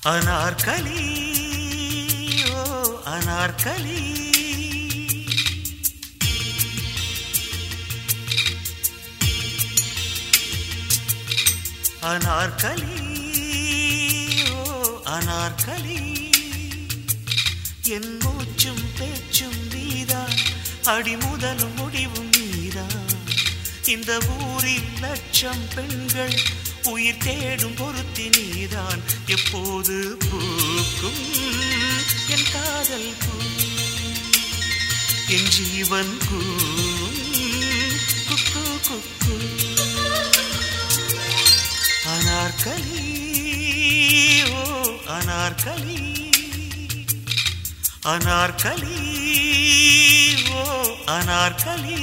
அனார்கலி ஓ அனார்கலி அனார்கலி ஓ அனார்கலி என் மூச்சும் பேச்சும் நீதான் அடிமுதலும் முடிவும் நீதான் இந்த ஊரில் லட்சம் பெண்கள் உயிர் தேடும் பொருத்தி நீதான் எப்போது பூக்கும் என் காதல் பூ என் ஜீவன் கூம் குக்கு குக்கு அனார்கலி ஓ அனார்கலி அனார்கலி ஓ அனார்கலி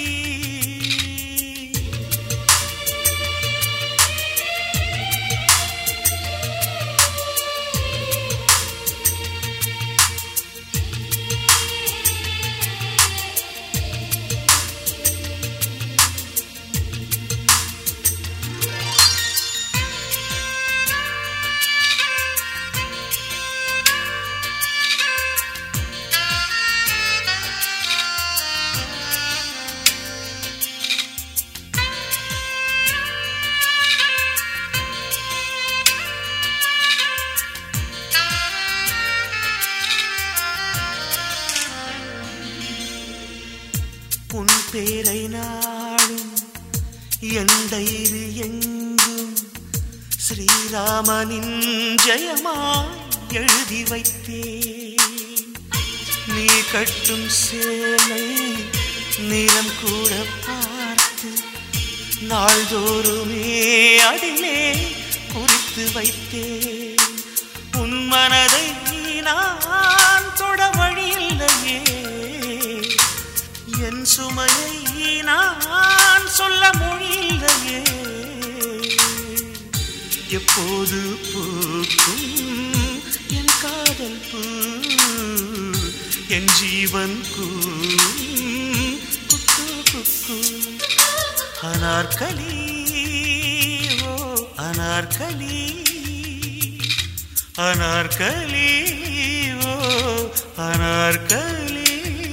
உன் பேரை நாடும் எண்டைது எங்கும் ஸ்ரீராமனின் ஜெயமாய் எழுதி வைத்தேன் நீ கட்டும் சேலை நிறம் கூட பார்த்து நாள்தோறுமே அதிலே குறித்து வைத்தேன் உன் மனதை நான் தொட வழியில்லையே என் சுமையை நான் சொல்ல மொழியில்லையே எப்போது பூக்கும் என் காதல் பூ என் ஜீவன் கூ குக்கு குக்கு அனார்கலி ஓ அனார்கலி அனார்கலி ஓ அனார்கலி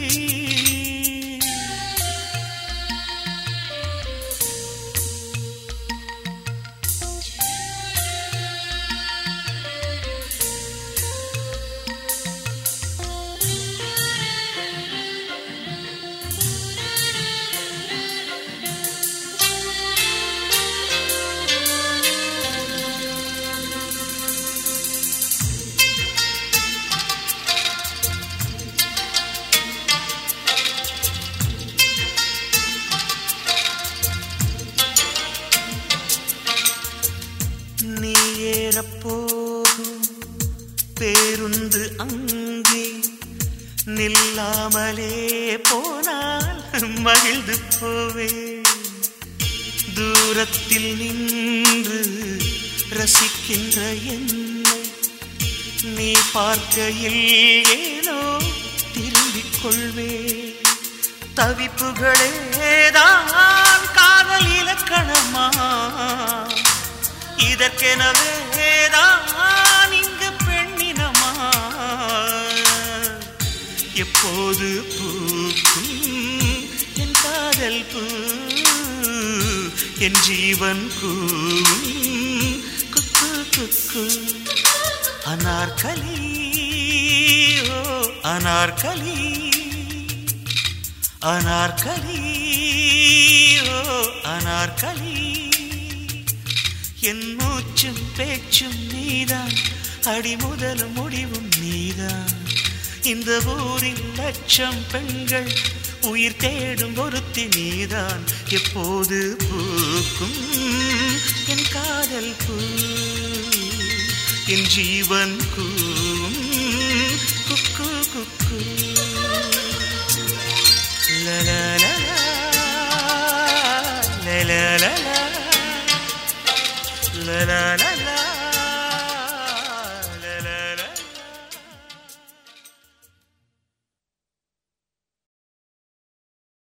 நீ ஏறப்போகும் பேருந்து அங்கே நில்லாமலே போனால் மகிழ்ந்து போவேன் தூரத்தில் நின்று ரசிக்கின்ற என்னை நீ பார்க்கையில் ஏனோ திரும்பிக் கொள்வேன் தவிப்புகளேதான் காதல் இலக்கணமா இதற்கெனவேதான் இங்கு பெண்ணினமா எப்போது பூக்கும் என் காதல் பூ என் ஜீவன் கூம் குக்கு குக்கு அனார்கலி ஓ அனார்கலி அனார்கலி ஓ அனார்கலி என் மூச்சும் பேச்சும் நீதான் அடிமுதலும் முடிவும் நீதான் இந்த ஊரில் லட்சம் பெண்கள் உயிர் தேடும் ஒருத்தி நீதான் எப்போது பூக்கும் என் காதல் பூ என் ஜீவன் கூம் குக்கு குக்கு லலலலா, லலலலா, லலலலா.